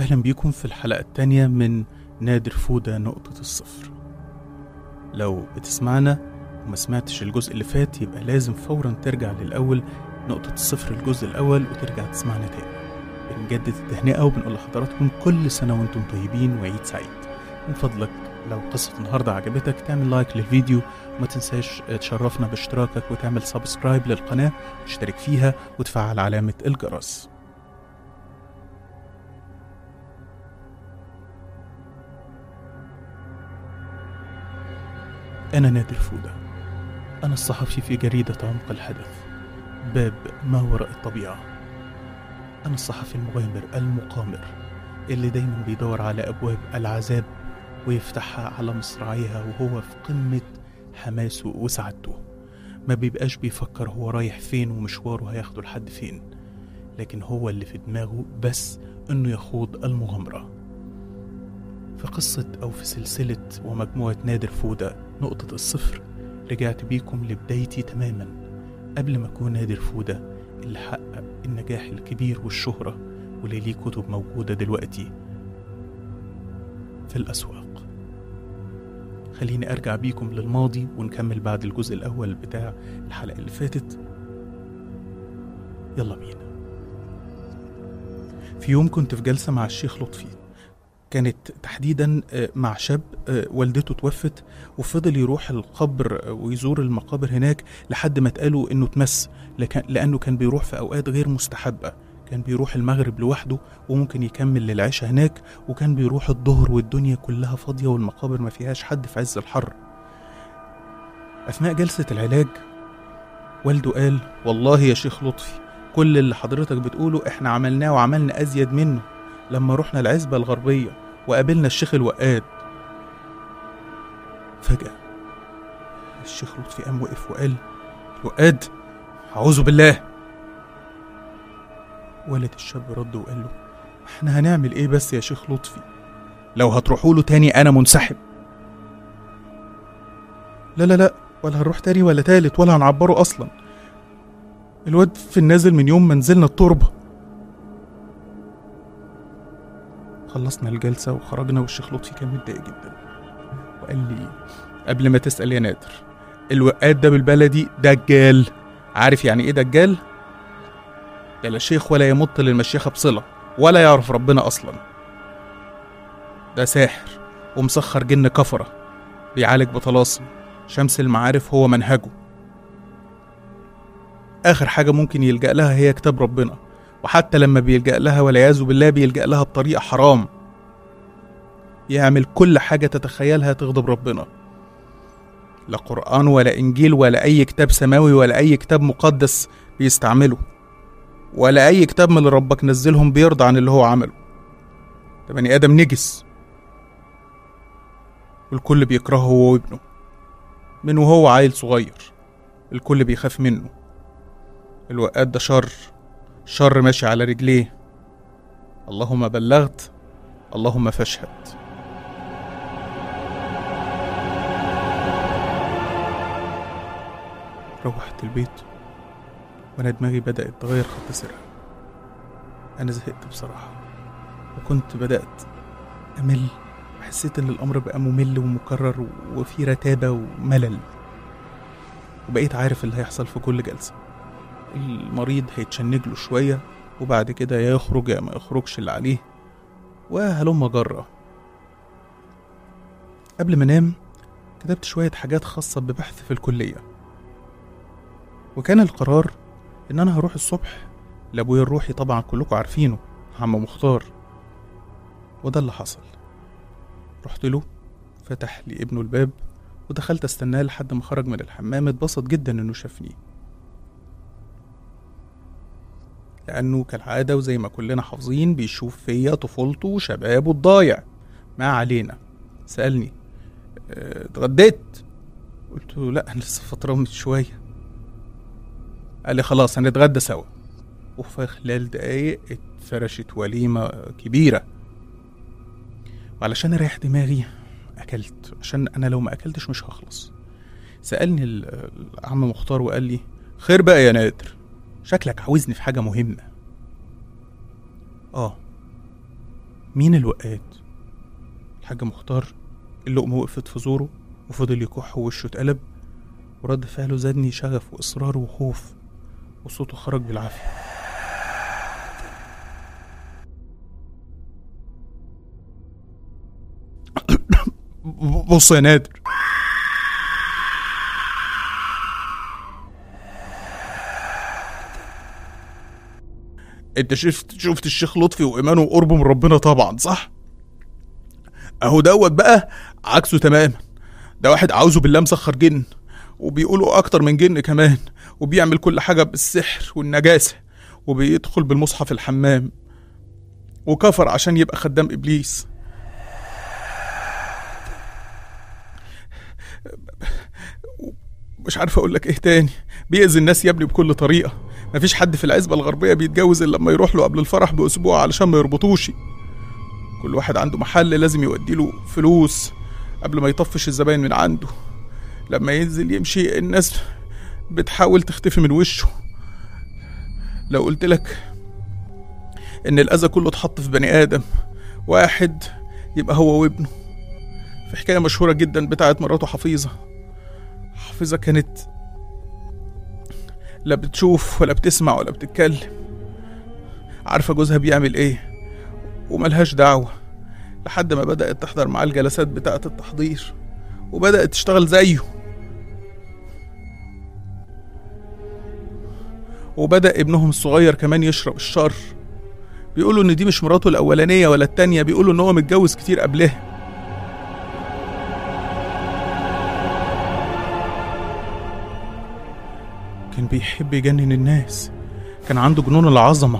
أهلا بيكم في الحلقة التانية من نادر فودة نقطة الصفر لو بتسمعنا وما سمعتش الجزء اللي فات يبقى لازم فورا ترجع للأول نقطة الصفر الجزء الأول وترجع تسمعنا تاني بنجدد التهنئة وبنقول لحضراتكم كل سنة وانتم طيبين وعيد سعيد من فضلك لو قصة النهاردة عجبتك تعمل لايك للفيديو وما تنساش تشرفنا باشتراكك وتعمل سبسكرايب للقناة وتشترك فيها وتفعل علامة الجرس أنا نادر فودة أنا الصحفي في جريدة عمق الحدث باب ما وراء الطبيعة أنا الصحفي المغامر المقامر اللي دايما بيدور على أبواب العذاب ويفتحها على مصراعيها وهو في قمة حماسه وسعادته ما بيبقاش بيفكر هو رايح فين ومشواره هياخده لحد فين لكن هو اللي في دماغه بس انه يخوض المغامرة في قصة أو في سلسلة ومجموعة نادر فودة نقطة الصفر رجعت بيكم لبدايتي تماما قبل ما أكون نادر فودة اللي حقق النجاح الكبير والشهرة واللي ليه كتب موجودة دلوقتي في الأسواق خليني أرجع بيكم للماضي ونكمل بعد الجزء الأول بتاع الحلقة اللي فاتت يلا بينا في يوم كنت في جلسة مع الشيخ لطفي كانت تحديدا مع شاب والدته توفت وفضل يروح القبر ويزور المقابر هناك لحد ما اتقالوا انه اتمس لانه كان بيروح في اوقات غير مستحبه كان بيروح المغرب لوحده وممكن يكمل للعشاء هناك وكان بيروح الظهر والدنيا كلها فاضيه والمقابر ما فيهاش حد في عز الحر اثناء جلسه العلاج والده قال والله يا شيخ لطفي كل اللي حضرتك بتقوله احنا عملناه وعملنا ازيد منه لما رحنا العزبة الغربية وقابلنا الشيخ الوقاد فجأة الشيخ لطفي قام وقف وقال الوقاد أعوذ بالله والد الشاب رد وقال له احنا هنعمل ايه بس يا شيخ لطفي لو هتروحوا له تاني انا منسحب لا لا لا ولا هنروح تاني ولا تالت ولا هنعبره اصلا الواد في النازل من يوم ما نزلنا التربه خلصنا الجلسة وخرجنا والشيخ لطفي كان متضايق جدا وقال لي قبل ما تسأل يا نادر الوقاد ده بالبلدي دجال عارف يعني ايه دجال؟ ده لا شيخ ولا يمط للمشيخة بصلة ولا يعرف ربنا أصلا ده ساحر ومسخر جن كفرة بيعالج بطلاسم شمس المعارف هو منهجه آخر حاجة ممكن يلجأ لها هي كتاب ربنا وحتى لما بيلجأ لها والعياذ بالله بيلجأ لها بطريقة حرام يعمل كل حاجة تتخيلها تغضب ربنا لا قرآن ولا إنجيل ولا أي كتاب سماوي ولا أي كتاب مقدس بيستعمله ولا أي كتاب من اللي ربك نزلهم بيرضى عن اللي هو عمله ده بني آدم نجس والكل بيكرهه هو وابنه من وهو عيل صغير الكل بيخاف منه الوقاد ده شر شر ماشي على رجليه اللهم بلغت اللهم فاشهد روحت البيت وانا دماغي بدأت تغير خط سيرها انا زهقت بصراحة وكنت بدأت امل حسيت ان الامر بقى ممل ومكرر وفي رتابة وملل وبقيت عارف اللي هيحصل في كل جلسة المريض هيتشنج له شوية وبعد كده يا يخرج يا ما يخرجش اللي عليه وهلم جرة قبل ما انام كتبت شوية حاجات خاصة ببحث في الكلية وكان القرار إن أنا هروح الصبح لأبويا الروحي طبعا كلكم عارفينه عم مختار وده اللي حصل رحت له فتح لي ابنه الباب ودخلت استناه لحد ما خرج من الحمام اتبسط جدا انه شافني لأنه كالعادة وزي ما كلنا حافظين بيشوف فيا طفولته وشبابه الضايع ما علينا سألني "اه، اتغديت قلت له لا أنا لسه فطران من شوية قال لي خلاص هنتغدى سوا وفي خلال دقايق اتفرشت وليمة كبيرة وعلشان اريح دماغي اكلت عشان انا لو ما اكلتش مش هخلص سألني ال- العم مختار وقال لي خير بقى يا نادر شكلك عاوزني في حاجة مهمة اه مين الوقات الحاج مختار اللقمة وقفت في زوره وفضل يكح ووشه اتقلب ورد فعله زادني شغف وإصرار وخوف وصوته خرج بالعافية بص يا نادر انت شفت شفت الشيخ لطفي وايمانه وقربه من ربنا طبعا صح اهو دوت بقى عكسه تماما ده واحد عاوزه بالله مسخر جن وبيقولوا اكتر من جن كمان وبيعمل كل حاجه بالسحر والنجاسه وبيدخل بالمصحف الحمام وكفر عشان يبقى خدام ابليس مش عارف اقول لك ايه تاني بيأذي الناس يا ابني بكل طريقه مفيش حد في العزبه الغربيه بيتجوز الا لما يروح له قبل الفرح باسبوع علشان ما يربطوش كل واحد عنده محل لازم يودي له فلوس قبل ما يطفش الزباين من عنده لما ينزل يمشي الناس بتحاول تختفي من وشه لو قلت لك ان الاذى كله اتحط في بني ادم واحد يبقى هو وابنه في حكايه مشهوره جدا بتاعت مراته حفيظه حفيظه كانت لا بتشوف ولا بتسمع ولا بتتكلم عارفه جوزها بيعمل ايه وملهاش دعوه لحد ما بدات تحضر معاه الجلسات بتاعه التحضير وبدات تشتغل زيه وبدا ابنهم الصغير كمان يشرب الشر بيقولوا ان دي مش مراته الاولانيه ولا التانيه بيقولوا ان هو متجوز كتير قبلها كان بيحب يجنن الناس كان عنده جنون العظمة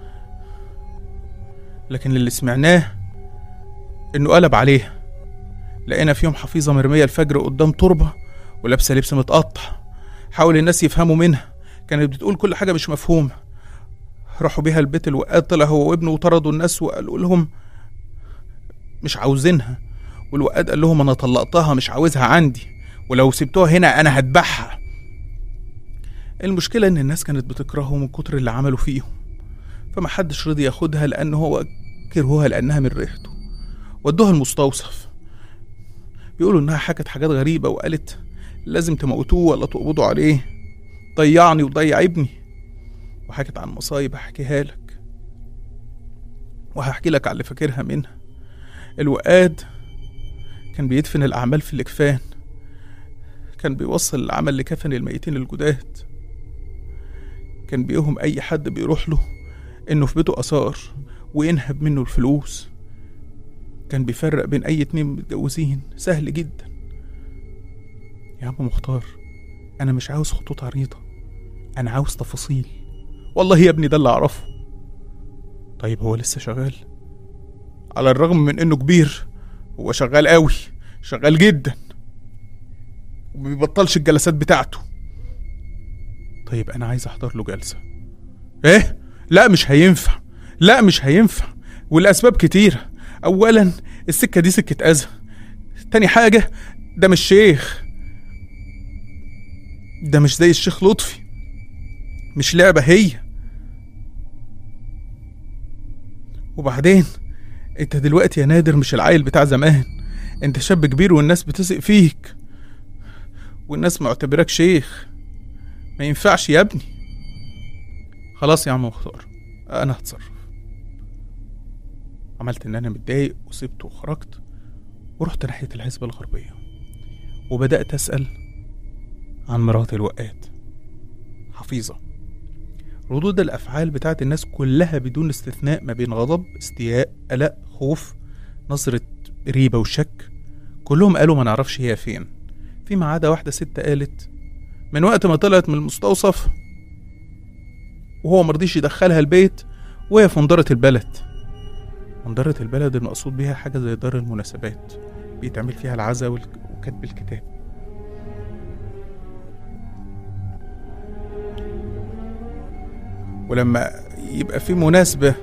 لكن اللي سمعناه انه قلب عليها لقينا في يوم حفيظة مرمية الفجر قدام تربة ولابسة لبس متقطع حاول الناس يفهموا منها كانت بتقول كل حاجة مش مفهومة راحوا بيها البيت الوقاد طلع هو وابنه وطردوا الناس وقالوا لهم مش عاوزينها والوقاد قال لهم انا طلقتها مش عاوزها عندي ولو سبتوها هنا انا هذبحها المشكلة إن الناس كانت بتكرهه من كتر اللي عملوا فيهم فمحدش رضي ياخدها لأن هو كرهوها لأنها من ريحته ودوها المستوصف بيقولوا إنها حكت حاجات غريبة وقالت لازم تموتوه ولا تقبضوا عليه ضيعني وضيع ابني وحكت عن مصايب هحكيها لك وهحكي لك على اللي فاكرها منها الوقاد كان بيدفن الأعمال في الإكفان كان بيوصل العمل لكفن الميتين الجداد كان بيوهم أي حد بيروح له إنه في بيته آثار وينهب منه الفلوس كان بيفرق بين أي اتنين متجوزين سهل جدا يا عم مختار أنا مش عاوز خطوط عريضة أنا عاوز تفاصيل والله يا ابني ده اللي أعرفه طيب هو لسه شغال على الرغم من إنه كبير هو شغال قوي شغال جدا ومبيبطلش الجلسات بتاعته طيب انا عايز احضر له جلسه ايه لا مش هينفع لا مش هينفع والاسباب كتيره اولا السكه دي سكه اذى تاني حاجه ده مش شيخ ده مش زي الشيخ لطفي مش لعبه هي وبعدين انت دلوقتي يا نادر مش العيل بتاع زمان انت شاب كبير والناس بتثق فيك والناس معتبرك شيخ ما ينفعش يا ابني خلاص يا عم مختار انا هتصرف عملت ان انا متضايق وسبته وخرجت ورحت ناحية العزبة الغربية وبدأت أسأل عن مرات الوقات حفيظة ردود الأفعال بتاعت الناس كلها بدون استثناء ما بين غضب استياء قلق خوف نظرة ريبة وشك كلهم قالوا ما نعرفش هي فين فيما عدا واحدة ست قالت من وقت ما طلعت من المستوصف وهو مرضيش يدخلها البيت وهي في منظرة البلد منظرة البلد المقصود بيها حاجة زي دار المناسبات بيتعمل فيها العزا والك- وكتب الكتاب ولما يبقى في مناسبة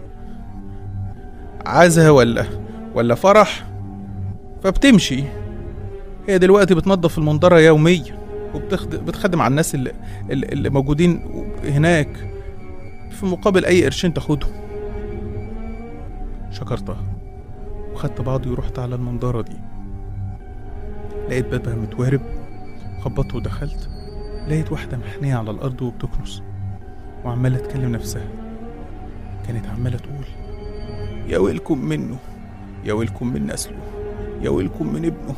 عزا ولا ولا فرح فبتمشي هي دلوقتي بتنظف المنظرة يوميا وبتخدم على الناس اللي, اللي اللي موجودين هناك في مقابل أي قرشين تاخدهم شكرتها وخدت بعضي ورحت على المنظرة دي لقيت بابها متوارب خبطت ودخلت لقيت واحدة محنية على الأرض وبتكنس وعمالة تكلم نفسها كانت عمالة تقول يا ويلكم منه يا ويلكم من نسله يا ويلكم من ابنه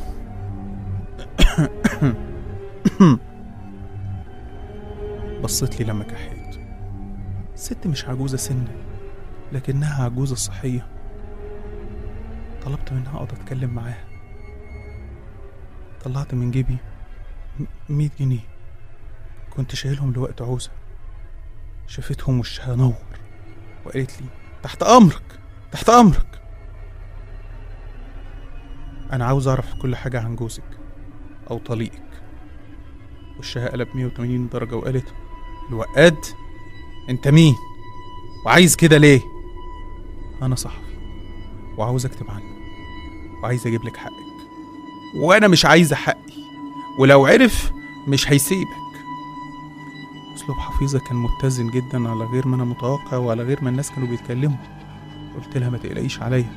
بصيت لي لما كحيت ست مش عجوزة سنا لكنها عجوزة صحية طلبت منها أقعد أتكلم معاها طلعت من جيبي م- مية جنيه كنت شايلهم لوقت عوزة شافتهم وشها نور وقالت لي تحت أمرك تحت أمرك أنا عاوز أعرف كل حاجة عن جوزك أو طليقك وشها قلب 180 درجة وقالت الوقاد أنت مين وعايز كده ليه أنا صحفي وعاوز أكتب عنه وعايز أجيب لك حقك وأنا مش عايزة حقي ولو عرف مش هيسيبك أسلوب حفيظة كان متزن جدا على غير ما أنا متوقع وعلى غير ما الناس كانوا بيتكلموا قلت لها ما تقلقيش عليا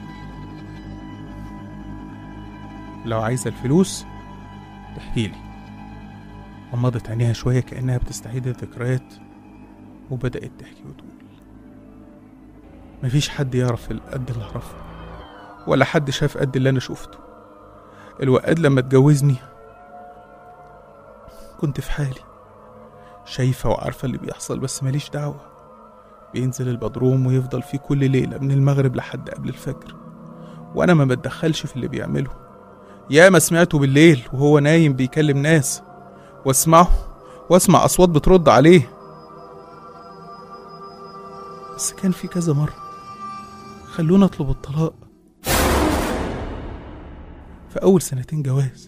لو عايزة الفلوس تحكي لي غمضت عينيها شوية كأنها بتستعيد الذكريات وبدأت تحكي وتقول مفيش حد يعرف القد اللي أعرفه ولا حد شاف قد اللي أنا شفته الوقاد لما اتجوزني كنت في حالي شايفة وعارفة اللي بيحصل بس ماليش دعوة بينزل البدروم ويفضل فيه كل ليلة من المغرب لحد قبل الفجر وأنا ما بتدخلش في اللي بيعمله يا ما سمعته بالليل وهو نايم بيكلم ناس واسمعه واسمع أصوات بترد عليه بس كان في كذا مرة خلونا أطلب الطلاق في أول سنتين جواز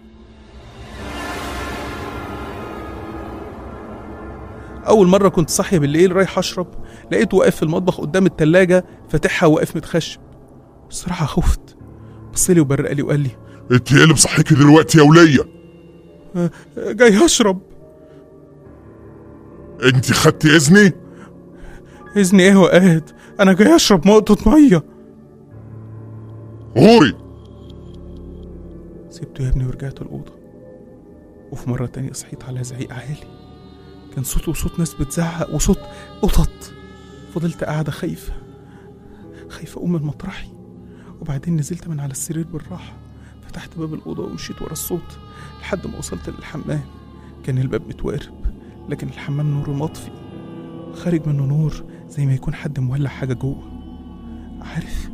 أول مرة كنت صاحية بالليل رايح أشرب لقيته واقف في المطبخ قدام التلاجة فاتحها واقف متخشب بصراحة خفت بصلي وبرق لي وقال لي انت ايه اللي مصحيكي دلوقتي يا ولية جاي أشرب انت خدتي اذني إذني إيه وقاد أنا جاي أشرب نقطة مية غوري سبته يا ابني ورجعت الأوضة وفي مرة تانية صحيت على زعيق عالي كان صوته صوت ناس بتزعق وصوت قطط فضلت قاعدة خايفة خايفة أقوم من مطرحي وبعدين نزلت من على السرير بالراحة فتحت باب الأوضة ومشيت ورا الصوت لحد ما وصلت للحمام كان الباب متوارب لكن الحمام نوره مطفي خارج منه نور زي ما يكون حد مولع حاجة جوه عارف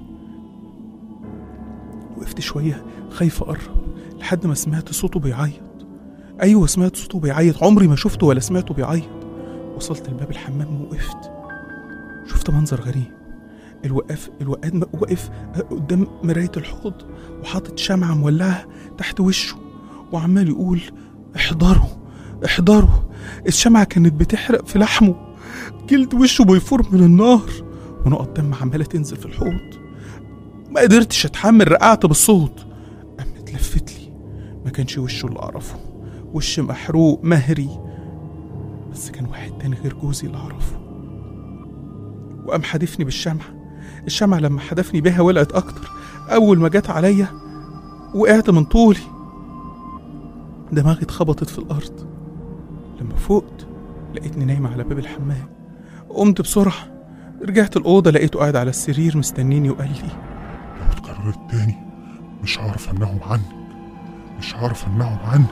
وقفت شوية خايف أقرب لحد ما سمعت صوته بيعيط أيوة سمعت صوته بيعيط عمري ما شفته ولا سمعته بيعيط وصلت لباب الحمام ووقفت شفت منظر غريب الوقاف الوقاد م- واقف قدام مراية الحوض وحاطط شمعة مولعة تحت وشه وعمال يقول احضروا احضروا الشمعة كانت بتحرق في لحمه جلد وشه بيفور من النار ونقط دم عمالة تنزل في الحوض ما قدرتش اتحمل رقعت بالصوت قامت لفت لي ما كانش وشه اللي اعرفه وش محروق مهري بس كان واحد تاني غير جوزي اللي اعرفه وقام حدفني بالشمعة الشمعة لما حدفني بيها ولعت اكتر اول ما جت عليا وقعت من طولي دماغي اتخبطت في الارض لما فقت لقيتني نايمة على باب الحمام قمت بسرعة رجعت الأوضة لقيته قاعد على السرير مستنيني وقال لي لو اتكررت تاني مش هعرف امنعهم عنك مش هعرف امنعهم عنك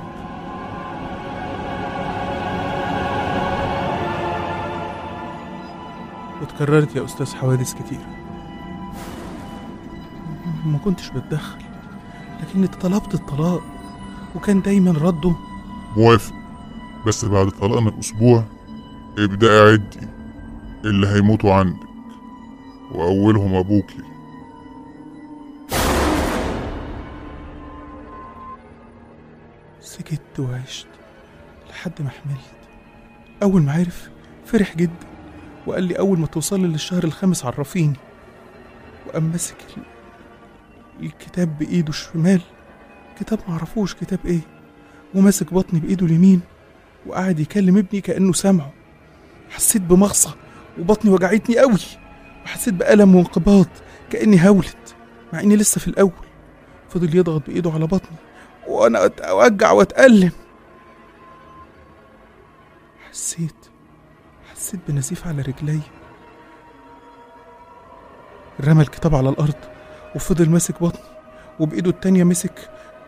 واتكررت يا أستاذ حوادث كتير ما كنتش بتدخل لكني طلبت الطلاق وكان دايما رده موافق بس بعد طلاقنا بأسبوع ابدأي عدي اللي هيموتوا عندك وأولهم أبوكي سكت وعشت لحد ما حملت أول ما عرف فرح جدا وقال لي أول ما توصلي للشهر الخامس عرفيني وقام ماسك ال- الكتاب بإيده الشمال كتاب معرفوش كتاب إيه وماسك بطني بإيده اليمين وقعد يكلم ابني كأنه سامعه حسيت بمغصة وبطني وجعتني قوي وحسيت بألم وانقباض كأني هولت مع إني لسه في الأول فضل يضغط بإيده على بطني وأنا أوجع وأتألم حسيت حسيت بنزيف على رجلي رمى الكتاب على الأرض وفضل ماسك بطني وبإيده التانية مسك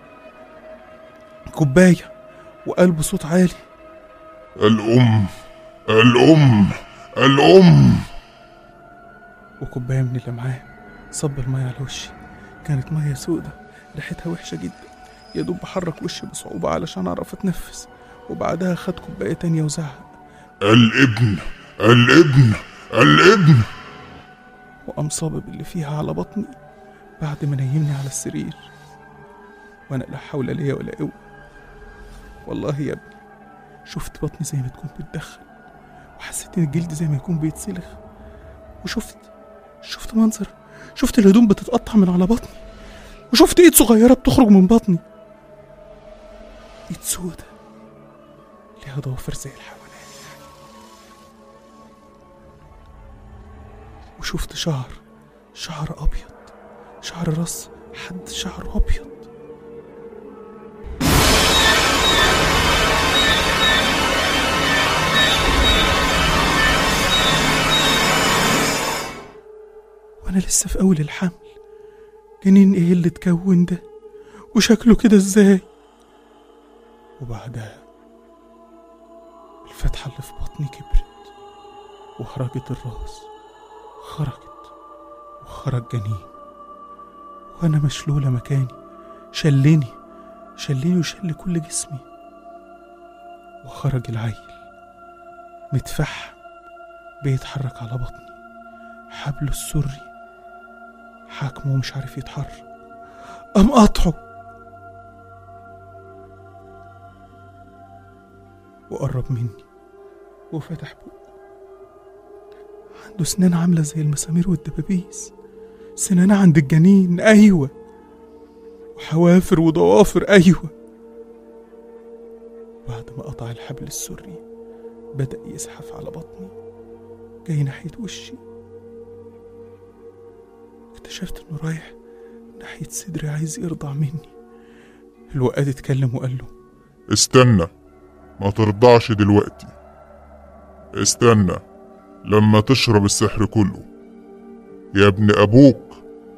كوباية وقال بصوت عالي الأم الأم الأم وكوباية من اللي معاه صب المية على وشي كانت مية سودة ريحتها وحشة جدا يا دوب بحرك وشي بصعوبة علشان أعرف أتنفس وبعدها خد كوباية تانية وزعق الابن الابن الابن وقام صابب اللي فيها على بطني بعد ما نيمني على السرير وانا لا حول لي ولا قوة والله يا ابني شفت بطني زي ما تكون بتدخن وحسيت ان الجلد زي ما يكون بيتسلخ وشفت شفت منظر شفت الهدوم بتتقطع من على بطني وشفت ايد صغيرة بتخرج من بطني ايد سودة ليها ضوافر زي الحيوانات وشفت شعر شعر أبيض شعر راس حد شعره أبيض وأنا لسه في أول الحمل جنين إيه اللي اتكون ده وشكله كده إزاي وبعدها الفتحة اللي في بطني كبرت وخرجت الراس خرجت وخرج جنين وأنا مشلولة مكاني شلني شلني وشل كل جسمي وخرج العيل متفحم بيتحرك على بطني حبله السري حاكمه ومش عارف يتحرك قام قطعه وقرب مني وفتح بقه عنده سنان عاملة زي المسامير والدبابيس سنان عند الجنين أيوة وحوافر وضوافر أيوة بعد ما قطع الحبل السري بدأ يزحف على بطني جاي ناحية وشي اكتشفت انه رايح ناحية صدري عايز يرضع مني الوقاد اتكلم وقال له استنى ما ترضعش دلوقتي استنى لما تشرب السحر كله يا ابن ابوك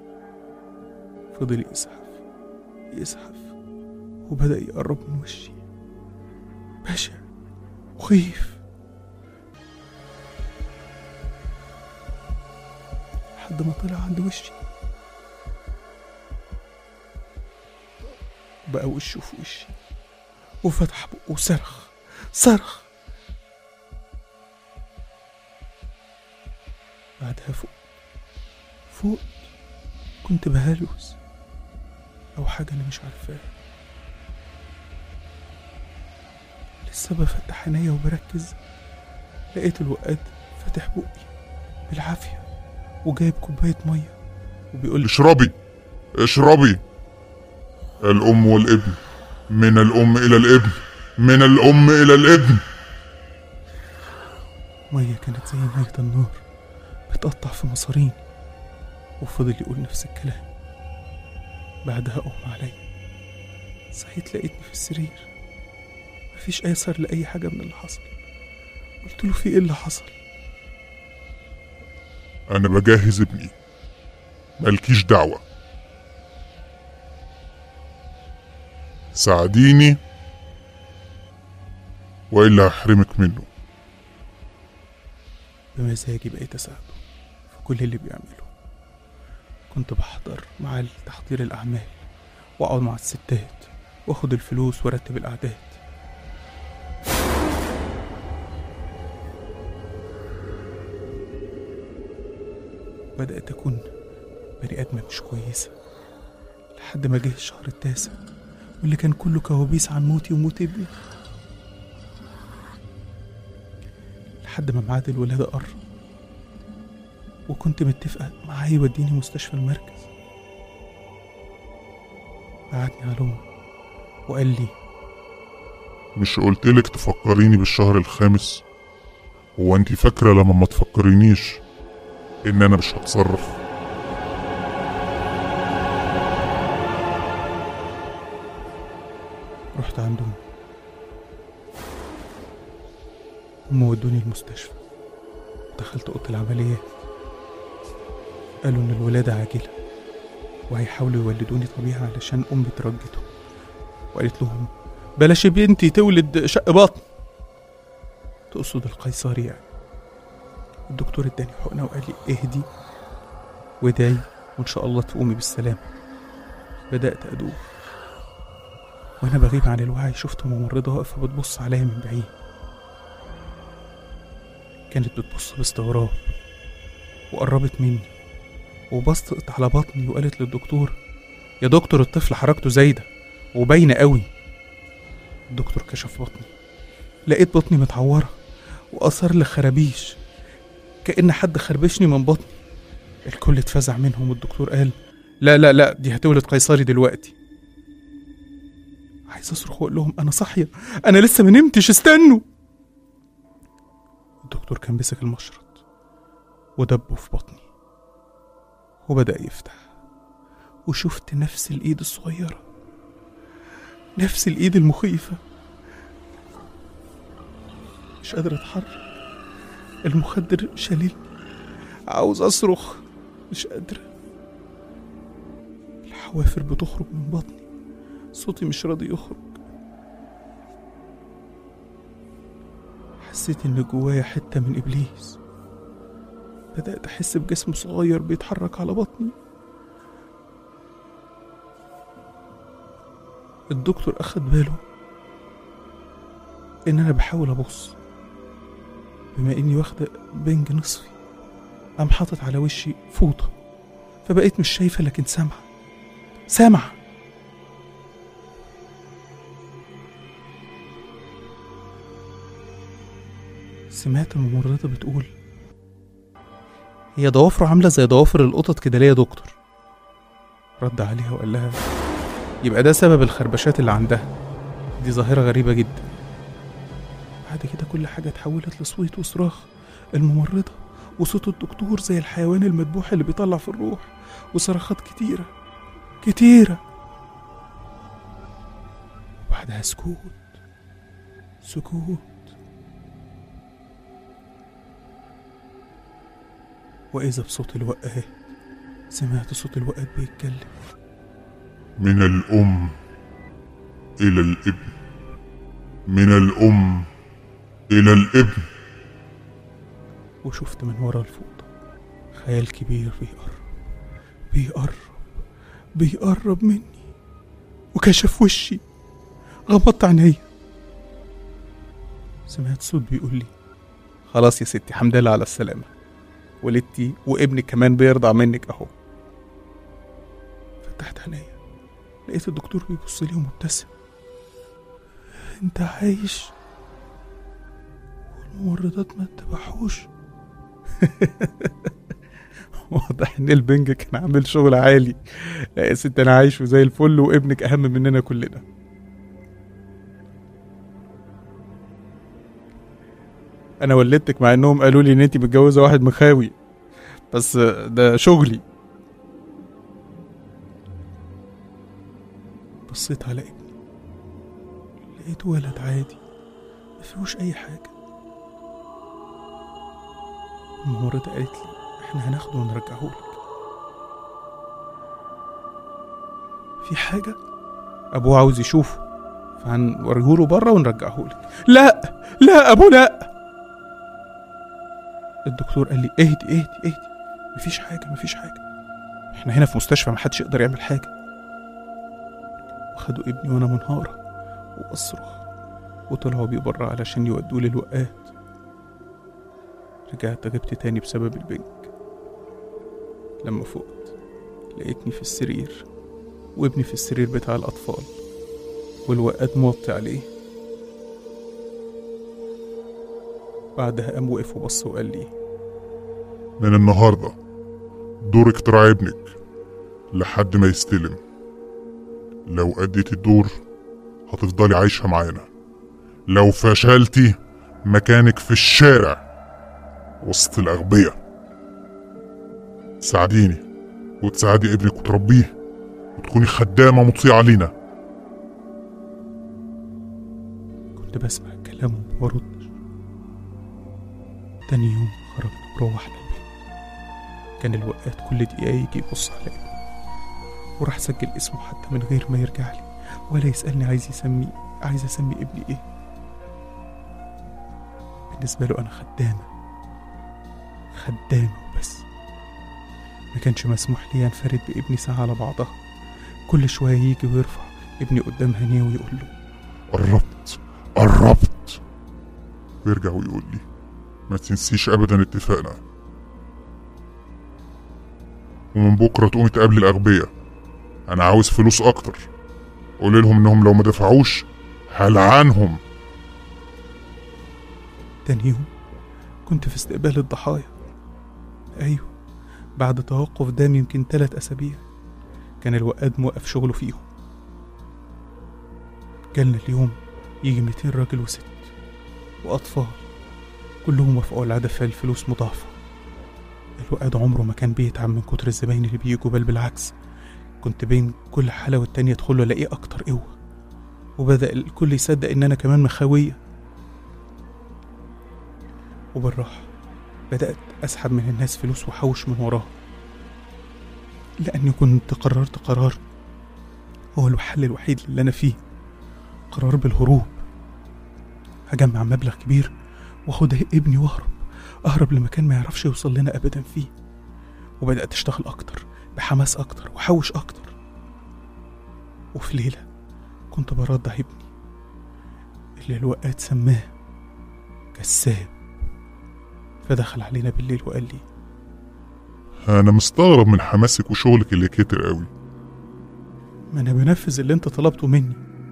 فضل يزحف يزحف وبدأ يقرب من وشي بشع مخيف لحد ما طلع عند وشي بقى وشه في وشي وفتح بقه وصرخ صرخ بعدها فوق فوق كنت بهلوس أو حاجة أنا مش عارفاها لسه بفتح عينيا وبركز لقيت الوقاد فاتح بقي بالعافية وجايب كوباية مية وبيقول لي اشربي اشربي الام والابن من الام الى الابن من الام الى الابن مية كانت زي مية النار بتقطع في مصارين وفضل يقول نفس الكلام بعدها أغمى عليا صحيت لقيتني في السرير مفيش أي أثر لأي حاجة من اللي حصل قلت له في إيه اللي حصل انا بجهز ابني مالكيش دعوة ساعديني والا هحرمك منه بمزاجي بقيت أساعده في كل اللي بيعمله كنت بحضر مع تحضير الأعمال وأقعد مع الستات وأخد الفلوس وأرتب الأعداد بدأت أكون بني آدمة مش كويسة لحد ما جه الشهر التاسع واللي كان كله كوابيس عن موتي وموت ابني لحد ما ميعاد الولادة قرب وكنت متفقة معاه يوديني مستشفى المركز بعتني على أمه وقال لي مش قلتلك تفكريني بالشهر الخامس هو انت فاكرة لما ما تفكرينيش ان انا مش هتصرف رحت عندهم هم ودوني المستشفى دخلت أوضة العمليات قالوا إن الولادة عاجلة وهيحاولوا يولدوني طبيعي علشان أمي ترجته وقالت لهم بلاش بنتي تولد شق بطن تقصد القيصري يعني الدكتور اداني حقنة وقال لي اهدي وادعي وان شاء الله تقومي بالسلامة بدأت أدوب وأنا بغيب عن الوعي شفت ممرضة واقفة بتبص عليا من بعيد كانت بتبص باستغراب وقربت مني وبصت على بطني وقالت للدكتور يا دكتور الطفل حركته زايدة وباينة قوي الدكتور كشف بطني لقيت بطني متعورة وأثر لخرابيش كأن حد خربشني من بطني الكل اتفزع منهم والدكتور قال لا لا لا دي هتولد قيصري دلوقتي عايز اصرخ واقول لهم انا صاحيه انا لسه ما نمتش استنوا الدكتور كان مسك المشرط ودبه في بطني وبدأ يفتح وشفت نفس الإيد الصغيرة نفس الإيد المخيفة مش قادر أتحرك المخدر شليل عاوز أصرخ مش قادرة الحوافر بتخرج من بطني صوتي مش راضي يخرج حسيت إن جوايا حتة من إبليس بدأت أحس بجسم صغير بيتحرك على بطني الدكتور أخد باله إن أنا بحاول أبص بما إني واخدة بنج نصفي قام حاطط على وشي فوطة فبقيت مش شايفة لكن سامعة سامعة سمعت الممرضة بتقول هي ضوافره عاملة زي ضوافر القطط كده ليه يا دكتور رد عليها وقال لها يبقى ده سبب الخربشات اللي عندها دي ظاهرة غريبة جدا بعد كده كل حاجة اتحولت لصويت وصراخ الممرضة وصوت الدكتور زي الحيوان المذبوح اللي بيطلع في الروح وصرخات كتيرة كتيرة وبعدها سكوت سكوت وإذا بصوت الوقات سمعت صوت الوقات بيتكلم من الأم إلى الابن من الأم إلى الابن وشفت من ورا الفوطة خيال كبير بيقرب بيقرب بيقرب مني وكشف وشي غمضت عينيا سمعت صوت بيقول لي خلاص يا ستي حمد لله على السلامة ولدتي وابنك كمان بيرضع منك اهو فتحت عينيا لقيت الدكتور بيبص لي ومبتسم انت عايش والممرضات ما اتبعوش واضح ان البنج كان عامل شغل عالي لا يا ست انا عايش وزي الفل وابنك اهم مننا كلنا انا ولدتك مع انهم قالوا لي ان انت متجوزه واحد مخاوي بس ده شغلي بصيت على ابني لقيته ولد عادي ما فيهوش اي حاجه الممرضة قالت لي احنا هناخده ونرجعه لك في حاجة أبوه عاوز يشوفه فهنوريه له بره ونرجعه لك لا لا أبو لا الدكتور قال لي اهدي اهدي اهدي مفيش حاجة مفيش حاجة احنا هنا في مستشفى محدش يقدر يعمل حاجة وخدوا ابني وانا منهارة واصرخ وطلعوا بيه بره علشان يودوه للوقات رجعت غبت تاني بسبب البنك لما فقت لقيتني في السرير وابني في السرير بتاع الأطفال والوقات موطي عليه بعدها قام وقف وبص وقال لي من النهاردة دورك تراعي ابنك لحد ما يستلم لو أديت الدور هتفضلي عايشة معانا لو فشلتي مكانك في الشارع وسط الأغبياء ساعديني وتساعدي ابنك وتربيه وتكوني خدامة مطيعة لينا كنت بسمع كلامه وما بردش تاني يوم خرجنا وروحنا البيت كان الوقات كل دقيقة يجي يبص على ابني وراح سجل اسمه حتى من غير ما يرجع لي ولا يسألني عايز يسمي عايز أسمي ابني إيه بالنسبة له أنا خدامة خدامة وبس ما كانش مسموح لي أنفرد بابني ساعة على بعضها كل شوية يجي ويرفع ابني قدام عينيه ويقول له قربت قربت ويرجع ويقول لي ما تنسيش ابدا اتفاقنا ومن بكره تقومي تقابلي الاغبياء انا عاوز فلوس اكتر قولي لهم انهم لو ما دفعوش هلعنهم تاني يوم كنت في استقبال الضحايا أيوه بعد توقف دام يمكن ثلاث أسابيع كان الوقاد موقف شغله فيهم جالنا اليوم يجي 200 راجل وست وأطفال كلهم وافقوا على دفع الفلوس مضاعفة الوقاد عمره ما كان بيتعب من كتر الزباين اللي بيجوا بل بالعكس كنت بين كل حالة والتانية ادخله الاقيه أكتر قوة وبدأ الكل يصدق إن أنا كمان مخاوية وبالراحة بدأت أسحب من الناس فلوس وأحوش من وراها لأني كنت قررت قرار هو الحل الوحيد اللي أنا فيه قرار بالهروب هجمع مبلغ كبير واخد ابني واهرب اهرب لمكان ما يعرفش يوصل لنا ابدا فيه وبدات اشتغل اكتر بحماس اكتر واحوش اكتر وفي ليله كنت برضع ابني اللي الوقات سماه كذاب فدخل علينا بالليل وقال لي انا مستغرب من حماسك وشغلك اللي كتر قوي ما انا بنفذ اللي انت طلبته مني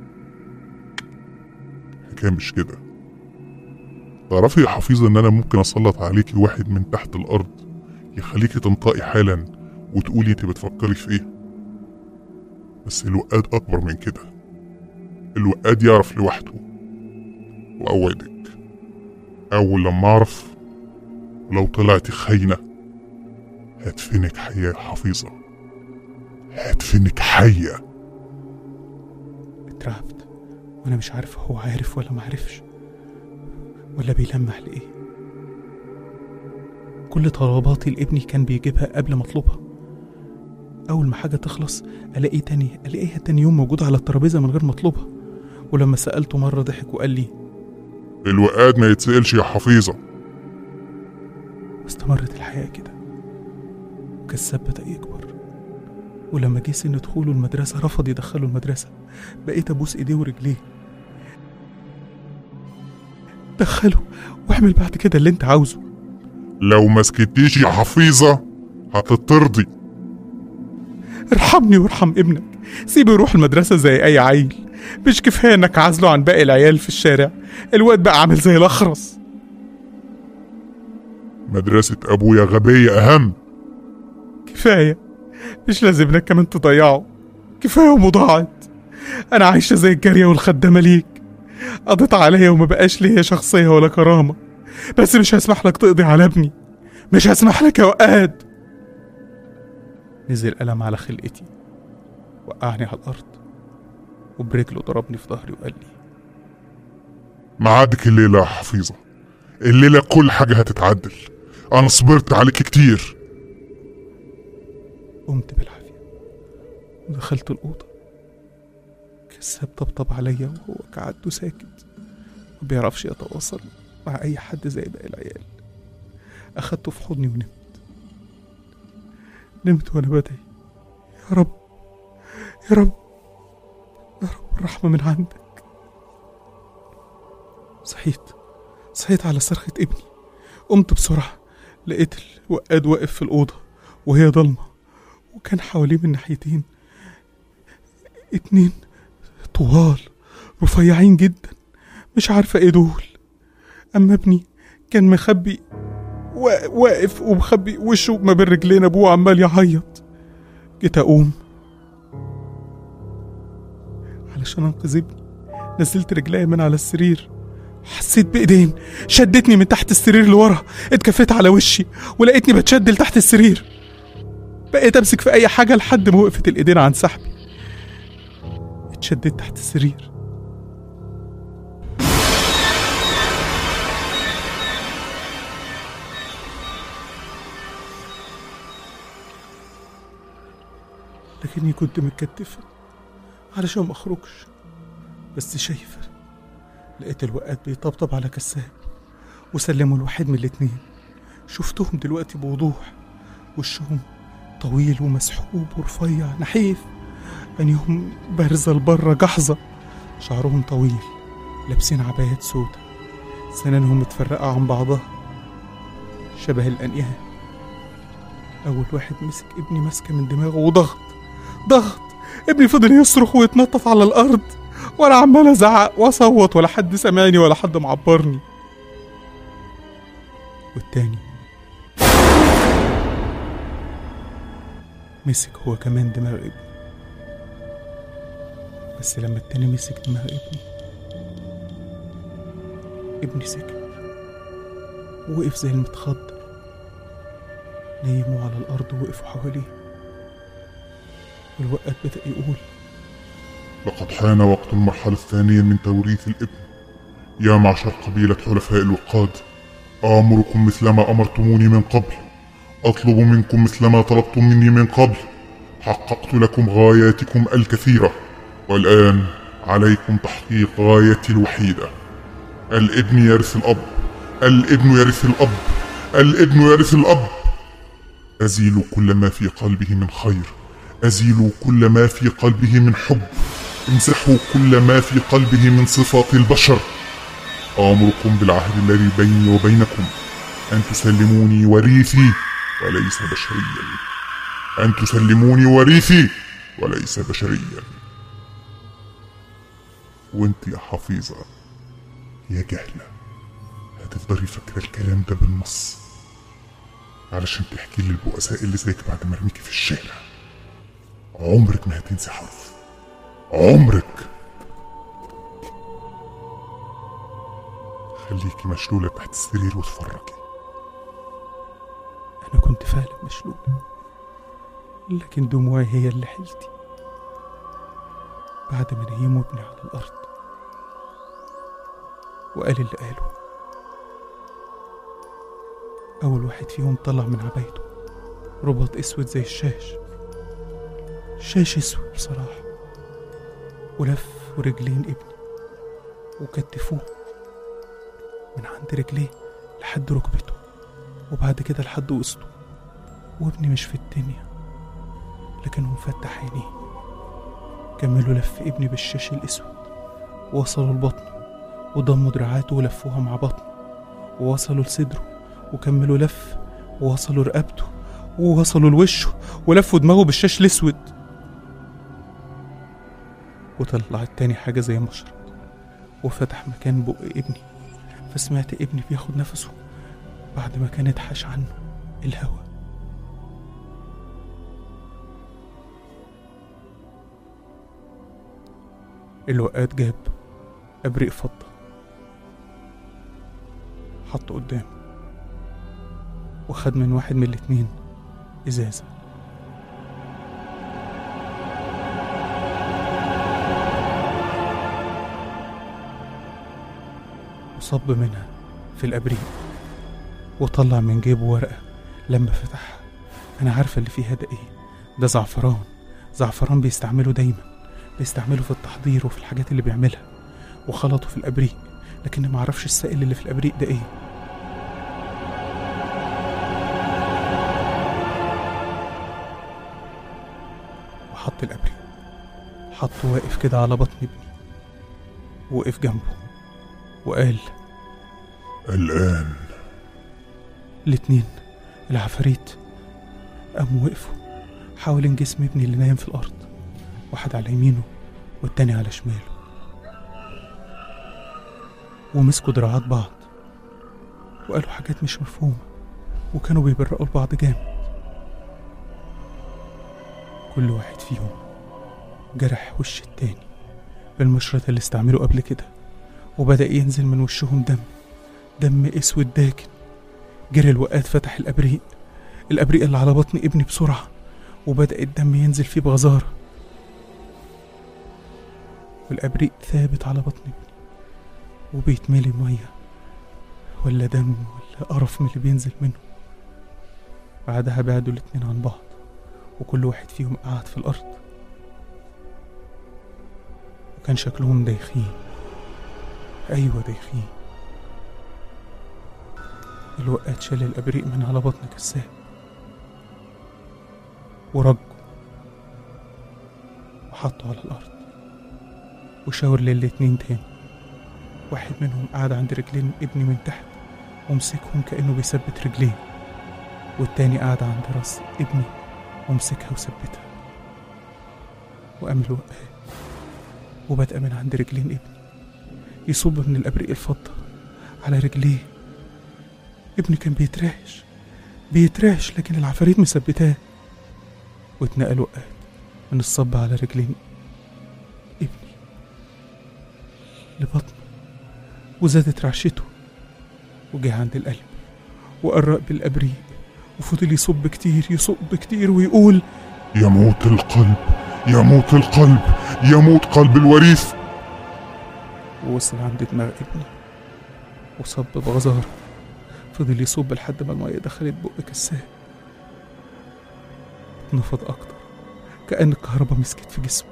الحكايه مش كده تعرفي يا حفيظة ان انا ممكن اسلط عليكي واحد من تحت الارض يخليكي تنطقي حالا وتقولي انت بتفكري في ايه بس الوقاد اكبر من كده الوقاد يعرف لوحده واوعدك اول لما اعرف لو طلعتي خاينة هدفنك حية يا حفيظة هدفنك حية اترعبت وانا مش عارف هو عارف ولا معرفش ولا بيلمح لإيه كل طلباتي لابني كان بيجيبها قبل ما اطلبها اول ما حاجه تخلص الاقيه تاني الاقيها تاني يوم موجوده على الترابيزه من غير ما اطلبها ولما سالته مره ضحك وقال لي الوقاد ما يتسألش يا حفيظة واستمرت الحياه كده وكالساب بدا يكبر ولما جه سن دخوله المدرسه رفض يدخله المدرسه بقيت ابوس ايديه ورجليه دخله واعمل بعد كده اللي انت عاوزه لو ما سكتيش يا حفيظة هتطردي ارحمني وارحم ابنك سيبه يروح المدرسة زي أي عيل مش كفاية إنك عازله عن باقي العيال في الشارع الواد بقى عامل زي الأخرس مدرسة أبويا غبية أهم كفاية مش لازم ابنك كمان تضيعه كفاية ومضاعت أنا عايشة زي الجارية والخدامة ليك قضيت عليا وما بقاش ليا شخصية ولا كرامة بس مش هسمح لك تقضي على ابني مش هسمح لك يا وقاد نزل قلم على خلقتي وقعني على الأرض وبرجله ضربني في ظهري وقال لي معادك الليلة يا حفيظة الليلة كل حاجة هتتعدل أنا صبرت عليك كتير قمت بالعافية ودخلت الأوضة كساب طبطب عليا وهو قعدته ساكت ما بيعرفش يتواصل مع أي حد زي باقي العيال أخدته في حضني ونمت نمت وأنا بدعي يا رب يا رب يا رب الرحمة من عندك صحيت صحيت على صرخة ابني قمت بسرعة لقيت الوقاد واقف في الأوضة وهي ضلمة وكان حواليه من ناحيتين اتنين طوال رفيعين جدا مش عارفة ايه دول أما ابني كان مخبي وا- واقف ومخبي وشه ما بين رجلين أبوه عمال يعيط جيت أقوم علشان أنقذ ابني نزلت رجلي من على السرير حسيت بإيدين شدتني من تحت السرير لورا اتكفيت على وشي ولقيتني بتشد لتحت السرير بقيت امسك في اي حاجه لحد ما وقفت الايدين عن سحبي اتشددت تحت السرير لكني كنت متكتفة علشان ما اخرجش بس شايفة لقيت الوقات بيطبطب على كساب وسلموا الواحد من الاتنين شفتهم دلوقتي بوضوح وشهم طويل ومسحوب ورفيع نحيف عينيهم بارزة لبره جحظة شعرهم طويل لابسين عبايات سودا سنانهم متفرقة عن بعضها شبه الأنياب أول واحد مسك ابني ماسكة من دماغه وضغط ضغط ابني فضل يصرخ ويتنطط على الأرض وأنا عمال أزعق وأصوت ولا حد سمعني ولا حد معبرني والتاني مسك هو كمان دماغ ابني بس لما التاني مسك دماغ ابني ابني سكت وقف زي المتخدر نيموا على الأرض ووقفوا حواليه والوقت بدأ يقول لقد حان وقت المرحلة الثانية من توريث الابن يا معشر قبيلة حلفاء الوقاد آمركم مثلما أمرتموني من قبل أطلب منكم مثلما طلبتم مني من قبل حققت لكم غاياتكم الكثيرة والآن عليكم تحقيق غايتي الوحيدة الابن يرث الأب الابن يرث الأب الابن يرث الأب أزيل كل ما في قلبه من خير أزيل كل ما في قلبه من حب امسحوا كل ما في قلبه من صفات البشر آمركم بالعهد الذي بيني وبينكم أن تسلموني وريثي وليس بشريا أن تسلموني وريثي وليس بشريا وانت يا حفيظة يا جهلة هتفضلي فاكرة الكلام ده بالنص علشان تحكي لي البؤساء اللي زيك بعد ما ارميكي في الشارع عمرك ما هتنسي حرف عمرك خليكي مشلولة تحت السرير وتفرجي أنا كنت فعلا مشلول لكن دموعي هي اللي حيلتي بعد ما نيموا ابني على الأرض وقال اللي قاله أول واحد فيهم طلع من عبايته رباط أسود زي الشاش شاش أسود بصراحة ولف رجلين ابني وكتفوه من عند رجليه لحد ركبته وبعد كده لحد وسطه وابني مش في الدنيا لكنه مفتح عينيه كملوا لف ابني بالشاش الأسود ووصلوا لبطنه وضموا دراعاته ولفوها مع بطنه ووصلوا لصدره وكملوا لف ووصلوا رقبته ووصلوا لوشه ولفوا دماغه بالشاش الأسود وطلع التاني حاجة زي مشرط وفتح مكان بق ابني فسمعت ابني بياخد نفسه بعد ما كان اتحاش عنه الهوا الوقات جاب أبريق فضة حطه قدامه وخد من واحد من الاتنين إزازة وصب منها في الأبريق وطلع من جيبه ورقة لما فتحها أنا عارفة اللي فيها ده إيه ده زعفران زعفران بيستعمله دايما بيستعمله في التحضير وفي الحاجات اللي بيعملها وخلطه في الأبريق لكن ما اعرفش السائل اللي في الأبريق ده إيه وحط الأبريق حطه واقف كده على بطن ابني وقف جنبه وقال الآن الاتنين العفاريت قاموا وقفوا حوالين جسم ابني اللي نايم في الأرض واحد على يمينه والتاني على شماله ومسكوا دراعات بعض وقالوا حاجات مش مفهومة وكانوا بيبرقوا لبعض جامد كل واحد فيهم جرح وش التاني بالمشرط اللي استعمله قبل كده وبدأ ينزل من وشهم دم دم اسود داكن جري الوقات فتح الابريق الابريق اللي على بطن ابني بسرعه وبدا الدم ينزل فيه بغزاره والابريق ثابت على بطن ابني وبيتملي ميه ولا دم ولا قرف من اللي بينزل منه بعدها بعدوا الاتنين عن بعض وكل واحد فيهم قعد في الارض كان شكلهم دايخين أيوة دايخين الوقات شال الأبريق من على بطن كساب ورجه وحطه على الأرض وشاور للاتنين تاني واحد منهم قعد عند رجلين ابني من تحت ومسكهم كأنه بيثبت رجليه والتاني قعد عند راس ابني ومسكها وثبتها وقام الوقات وبدأ من عند رجلين ابني يصب من الأبريق الفضة على رجليه ابني كان بيترعش بيترعش لكن العفاريت مثبتاه واتنقل وقات من الصب على رجلين ابني لبطنه وزادت رعشته وجه عند القلب وقرق بالأبريق وفضل يصب كتير يصب كتير ويقول يموت القلب يموت القلب يموت قلب الوريث ووصل عند دماغ ابني وصب بغزارة فضل يصب لحد ما المية دخلت بق كساه اتنفض أكتر كأن الكهرباء مسكت في جسمه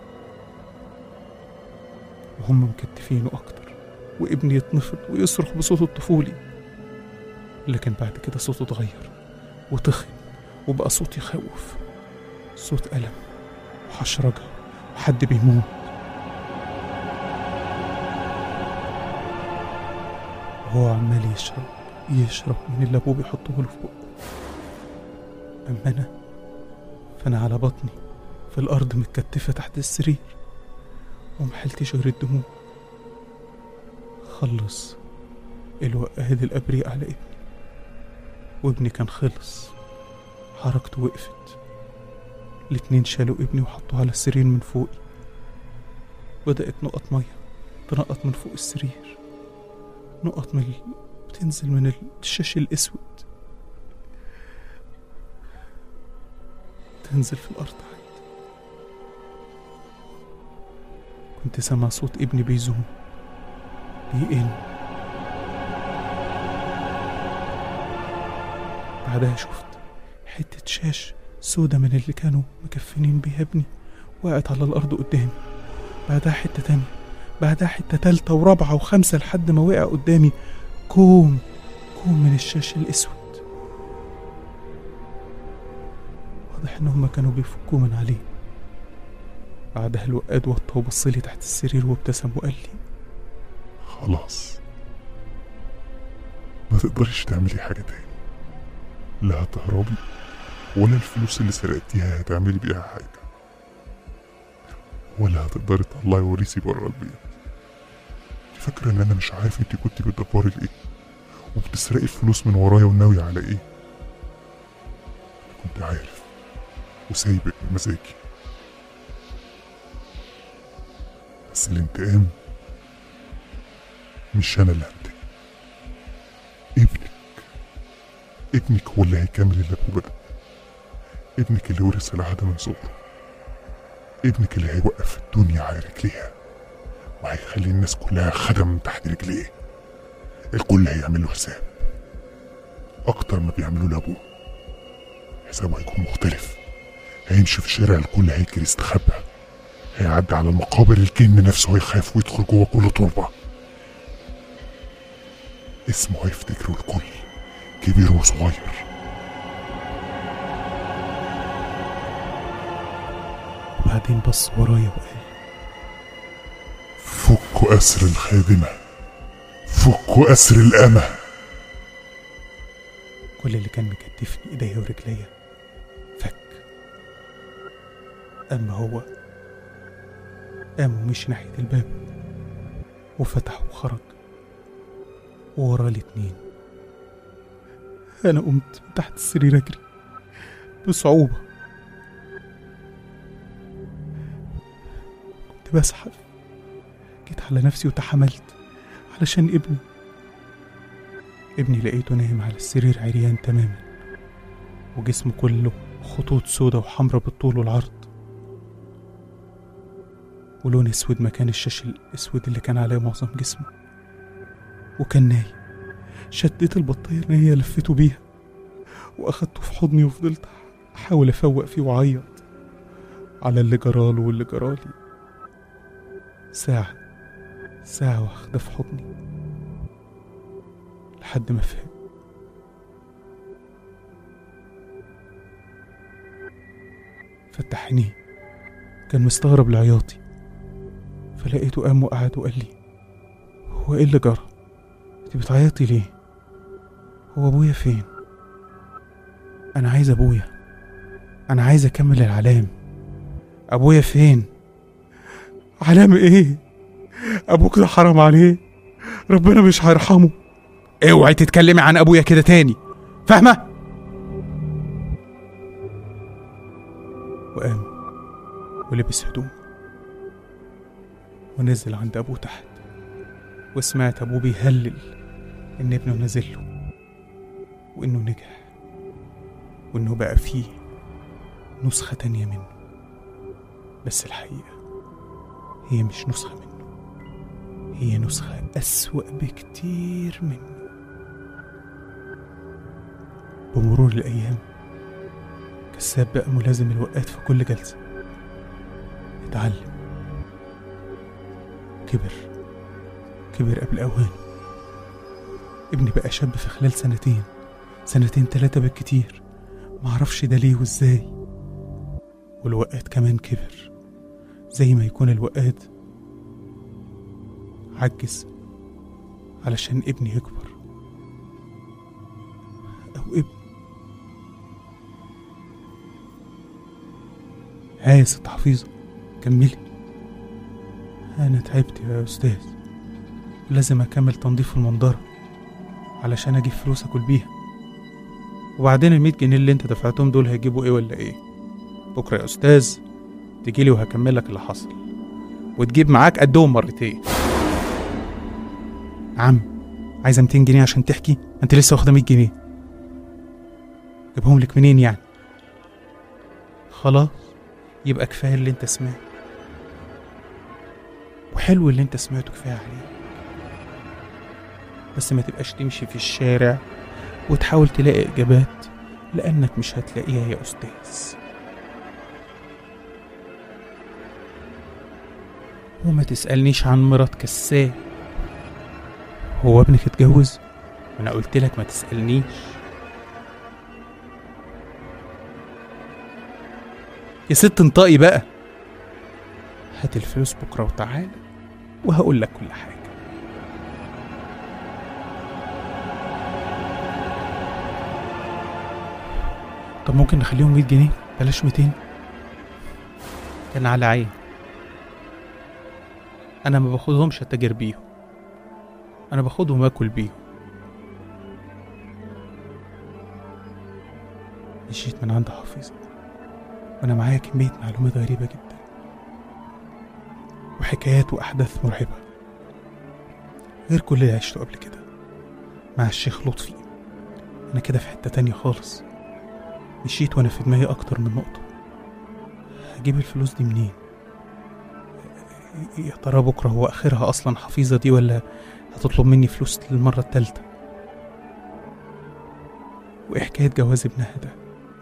وهم مكتفينه أكتر وابني يتنفض ويصرخ بصوته الطفولي لكن بعد كده صوته اتغير وتخن وبقى صوت يخوف صوت ألم وحشرجة وحد بيموت وهو عمال يشرب يشرب من اللي أبوه بيحطه له في بقه أما أنا فأنا على بطني في الأرض متكتفة تحت السرير ومحلتش غير الدموع خلص الوقاد الأبريق على ابني وابني كان خلص حركته وقفت الاتنين شالوا ابني وحطوه على السرير من فوقي بدأت نقط مية تنقط من فوق السرير نقط من ال... بتنزل من الشاش الأسود تنزل في الأرض عادي كنت سامع صوت ابني بيزوم بيئن بعدها شفت حتة شاش سودة من اللي كانوا مكفنين بيها ابني وقعت على الأرض قدامي بعدها حتة تانية بعدها حتة تالتة ورابعة وخمسة لحد ما وقع قدامي كوم كوم من الشاش الأسود واضح إن هما كانوا بيفكوه من عليه بعدها الوقاد وطى وبصلي تحت السرير وابتسم وقال لي خلاص ما تقدريش تعملي حاجة تاني لا هتهربي ولا الفلوس اللي سرقتيها هتعملي بيها حاجة ولا هتقدري تطلعي وريثي بره البيت انت فاكرة ان انا مش عارف انت كنت بتدبري لايه وبتسرقي الفلوس من ورايا وناوية على ايه كنت عارف وسايبك بمزاجي بس الانتقام مش انا اللي هنتقم ابنك ابنك هو اللي هيكمل اللي ابوه بدأ ابنك اللي ورث العادة من صغره ابنك اللي هيوقف الدنيا على رجليها وهيخلي الناس كلها خدم تحت رجليه الكل هيعمل له حساب اكتر ما بيعملوا لابوه حسابه هيكون مختلف هيمشي في الشارع الكل هيجري يستخبى هيعدي على المقابر الجن نفسه هيخاف ويدخل جوه كل تربة اسمه هيفتكره الكل كبير وصغير وبعدين بص ورايا وقال فكوا أسر الخادمة فكوا أسر الأمة كل اللي كان مكتفني ايديا ورجليا فك اما هو قام ومشي ناحية الباب وفتح وخرج ووراه الاتنين انا قمت من تحت السرير اجري بصعوبة كنت بزحف جيت على نفسي وتحملت علشان ابني ابني لقيته نايم على السرير عريان تماما وجسمه كله خطوط سودة وحمرة بالطول والعرض ولون اسود مكان الشاش الاسود اللي كان عليه معظم جسمه وكان نايم شديت البطاية اللي هي لفته بيها واخدته في حضني وفضلت احاول افوق فيه واعيط على اللي جراله واللي جرالي ساعة ساعة واخدة في حضني لحد ما فهم فتح عينيه كان مستغرب لعياطي فلقيته قام وقعد وقال لي هو ايه اللي جرى انت بتعيطي ليه هو ابويا فين انا عايز ابويا انا عايز اكمل العلام ابويا فين علام ايه ابوك ده حرام عليه ربنا مش هيرحمه اوعي تتكلمي عن ابويا كده تاني فاهمه وقام ولبس هدوم ونزل عند ابوه تحت وسمعت ابوه بيهلل ان ابنه نزل له وانه نجح وانه بقى فيه نسخة تانية منه بس الحقيقة هي مش نسخة منه هي نسخة أسوأ بكتير منه بمرور الأيام كساب بقى ملازم الوقات في كل جلسة اتعلم كبر كبر قبل أوانه ابني بقى شاب في خلال سنتين سنتين تلاتة بالكتير معرفش ده ليه وازاي والوقات كمان كبر زي ما يكون الوقات عجز علشان ابني يكبر أو ابن ها يا ست حفيظة كملي أنا تعبت يا أستاذ لازم أكمل تنظيف المنظرة علشان أجيب فلوس أكل بيها وبعدين المية جنيه اللي أنت دفعتهم دول هيجيبوا إيه ولا إيه بكرة يا أستاذ تجيلي وهكمل لك اللي حصل وتجيب معاك قدهم مرتين عم عايزة 200 جنيه عشان تحكي أنت لسه واخدة 100 جنيه جيبهم لك منين يعني خلاص يبقى كفاية اللي أنت سمعته وحلو اللي أنت سمعته كفاية عليك بس ما تبقاش تمشي في الشارع وتحاول تلاقي إجابات لأنك مش هتلاقيها يا أستاذ وما تسألنيش عن مرات كساب هو ابنك اتجوز وانا قلت لك ما تسألنيش يا ست انطقي بقى هات الفلوس بكرة وتعالى وهقول لك كل حاجة طب ممكن نخليهم 100 جنيه بلاش 200 كان على عين انا ما باخدهمش اتاجر بيهم انا باخدهم اكل بيهم مشيت من عند حفيظة وانا معايا كمية معلومات غريبة جدا وحكايات واحداث مرعبة غير كل اللي عشته قبل كده مع الشيخ لطفي انا كده في حتة تانية خالص مشيت وانا في دماغي اكتر من نقطة هجيب الفلوس دي منين يا ترى بكرة هو آخرها أصلا حفيظة دي ولا هتطلب مني فلوس للمرة التالتة وإيه حكاية جواز ابنها ده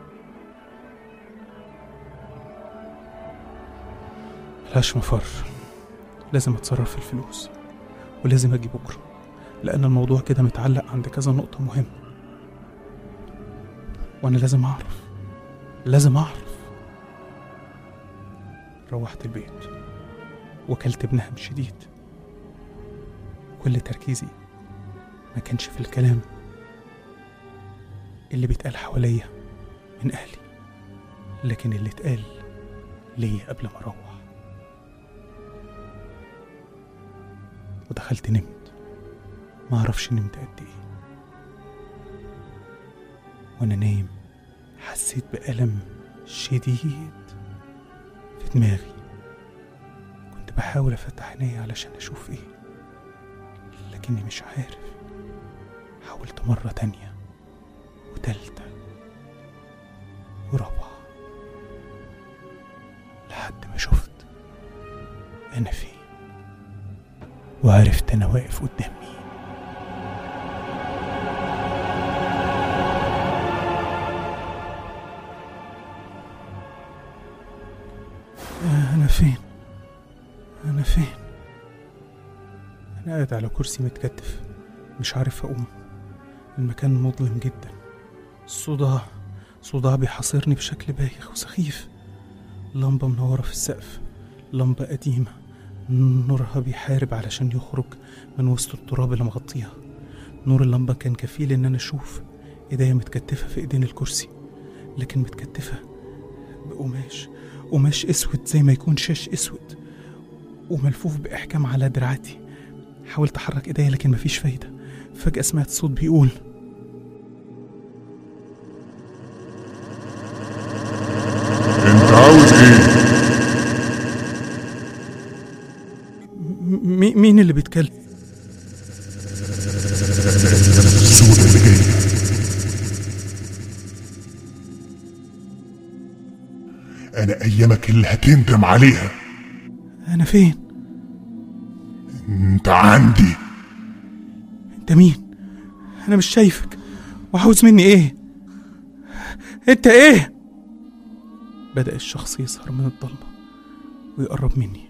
ملهاش مفر لازم أتصرف في الفلوس ولازم أجي بكرة لأن الموضوع كده متعلق عند كذا نقطة مهمة وأنا لازم أعرف لازم أعرف روحت البيت وكلت بنهم شديد كل تركيزي ما كانش في الكلام اللي بيتقال حواليا من أهلي لكن اللي اتقال ليا قبل ما أروح ودخلت نمت ما أعرفش نمت قد إيه وأنا نايم حسيت بألم شديد في دماغي كنت بحاول افتح عيني علشان اشوف ايه لكني مش عارف حاولت مرة تانية وتالتة ورابعة لحد ما شفت انا فين وعرفت انا واقف قدام مين انا فين انا فين قاعد على كرسي متكتف مش عارف أقوم المكان مظلم جدا صداع صداع بيحاصرني بشكل بايخ وسخيف لمبة منورة في السقف لمبة قديمة نورها بيحارب علشان يخرج من وسط التراب اللي مغطيها نور اللمبة كان كفيل إن أنا أشوف إيديا متكتفة في إيدين الكرسي لكن متكتفة بقماش قماش أسود زي ما يكون شاش أسود وملفوف بإحكام على دراعاتي حاولت أحرك إيديا لكن مفيش فايدة فجأة سمعت صوت بيقول انت عاوز ايه م- م- مين اللي بيتكلم السودة اللي جاية انا ايامك اللي هتندم عليها أنا فين انت عندي أنت مين أنا مش شايفك وعاوز مني إيه أنت إيه بدأ الشخص يظهر من الضلمة ويقرب مني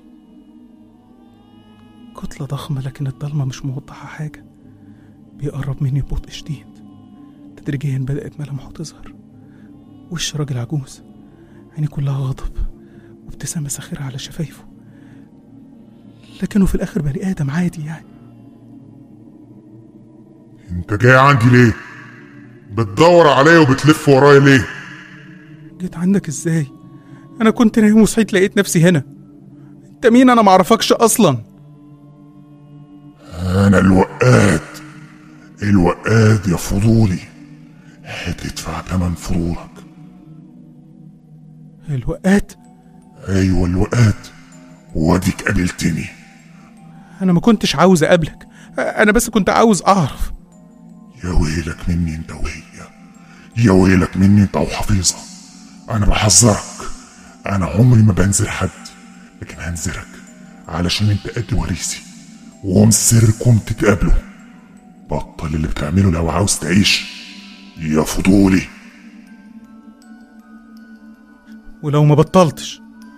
كتلة ضخمة لكن الضلمة مش موضحة حاجة بيقرب مني ببطء شديد تدريجيا بدأت ملامحه تظهر وش راجل عجوز عيني كلها غضب وابتسامة ساخرة على شفايفه لكنه في الآخر بني آدم عادي يعني انت جاي عندي ليه بتدور عليا وبتلف ورايا ليه جيت عندك ازاي انا كنت نايم وصحيت لقيت نفسي هنا انت مين انا معرفكش اصلا انا الوقاد الوقاد يا فضولي هتدفع تمن فضولك الوقات ايوه الوقاد واديك قابلتني انا ما كنتش عاوز اقابلك انا بس كنت عاوز اعرف يا ويلك مني انت وهي يا ويلك مني انت وحفيظة انا بحذرك انا عمري ما بنزل حد لكن هنزلك علشان انت قد وريثي ومصيركم تتقابلوا بطل اللي بتعمله لو عاوز تعيش يا فضولي ولو ما بطلتش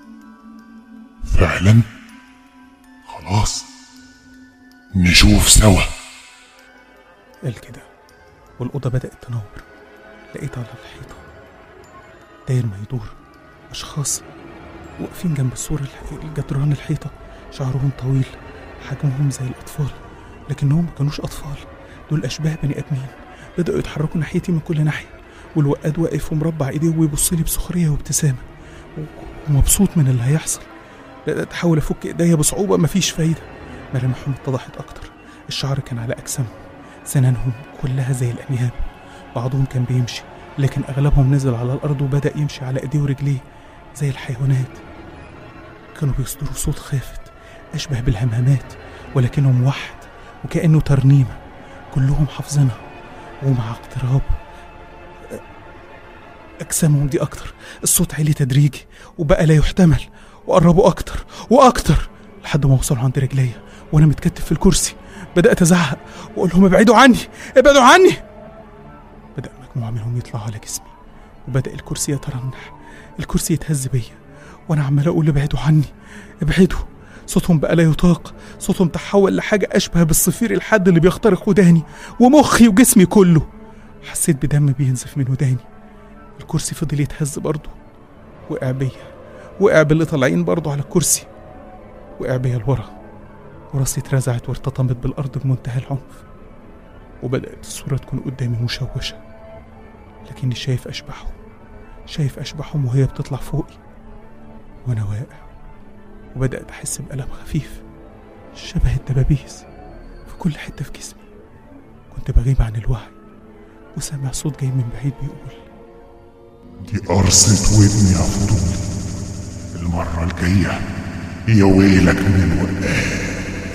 فعلا خلاص نشوف سوا قال كده والأوضة بدأت تنور لقيت على الحيطة داير ما يدور أشخاص واقفين جنب السور الح- الجدران الحيطة شعرهم طويل حجمهم زي الأطفال لكنهم ما كانوش أطفال دول أشباه بني آدمين بدأوا يتحركوا ناحيتي من كل ناحية والوقاد واقف ومربع إيديه ويبص لي بسخرية وابتسامة و- ومبسوط من اللي هيحصل بدأت أحاول أفك إيديا بصعوبة مفيش فايدة ملامحهم اتضحت أكتر الشعر كان على أجسامهم سنانهم كلها زي الأنياب بعضهم كان بيمشي لكن أغلبهم نزل على الأرض وبدأ يمشي على إيديه ورجليه زي الحيوانات كانوا بيصدروا صوت خافت أشبه بالهمهمات ولكنه موحد وكأنه ترنيمة كلهم حافظينها ومع اقتراب أجسامهم دي أكتر الصوت عالي تدريجي وبقى لا يحتمل وقربوا أكتر وأكتر لحد ما وصلوا عند رجليا وأنا متكتف في الكرسي بدأت أزعق وأقول لهم ابعدوا عني ابعدوا عني بدأ مجموعة منهم يطلعوا على جسمي وبدأ الكرسي يترنح الكرسي يتهز بيا وأنا عمال أقول ابعدوا عني ابعدوا صوتهم بقى لا يطاق صوتهم تحول لحاجة أشبه بالصفير الحاد اللي بيخترق وداني ومخي وجسمي كله حسيت بدم بينزف من وداني الكرسي فضل يتهز برضه وقع بيا وقع باللي طالعين برضه على الكرسي وقع بيا لورا وراسي اترزعت وارتطمت بالأرض بمنتهى العنف وبدأت الصورة تكون قدامي مشوشة لكني شايف أشباحهم شايف أشباحهم وهي بتطلع فوقي وأنا واقع وبدأت أحس بألم خفيف شبه الدبابيس في كل حتة في جسمي كنت بغيب عن الوعي وسامع صوت جاي من بعيد بيقول دي قرصة ودني يا فضولي المرة الجاية يا ويلك من الوقاد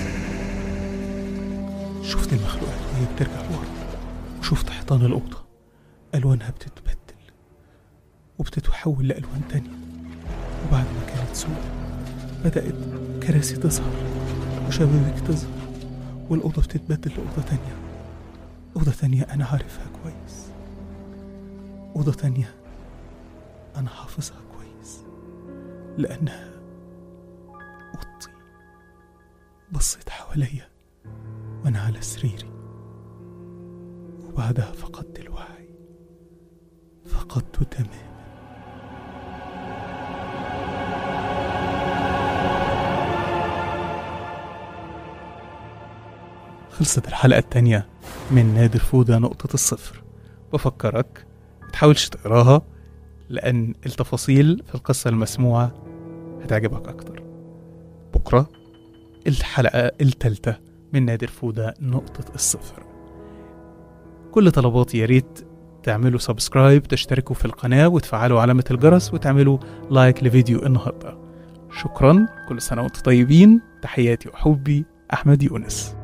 شفت المخلوقات وهي بترجع لورا وشفت حيطان الأوضة ألوانها بتتبدل وبتتحول لألوان تانية وبعد ما كانت سودة بدأت كراسي تظهر وشبابيك تظهر والأوضة بتتبدل لأوضة تانية أوضة تانية أنا عارفها كويس أوضة تانية أنا حافظها كويس لأنها أوضتي بصيت حواليا وأنا على سريري وبعدها فقدت الوعي فقدته تماما خلصت الحلقة التانية من نادر فودة نقطة الصفر بفكرك متحاولش تقراها لأن التفاصيل في القصة المسموعة هتعجبك أكتر بكرة الحلقة التالتة من نادر فودة نقطة الصفر كل طلباتي يا ريت تعملوا سبسكرايب تشتركوا في القناة وتفعلوا علامة الجرس وتعملوا لايك لفيديو النهاردة شكرا كل سنة وانتم طيبين تحياتي وحبي أحمد يونس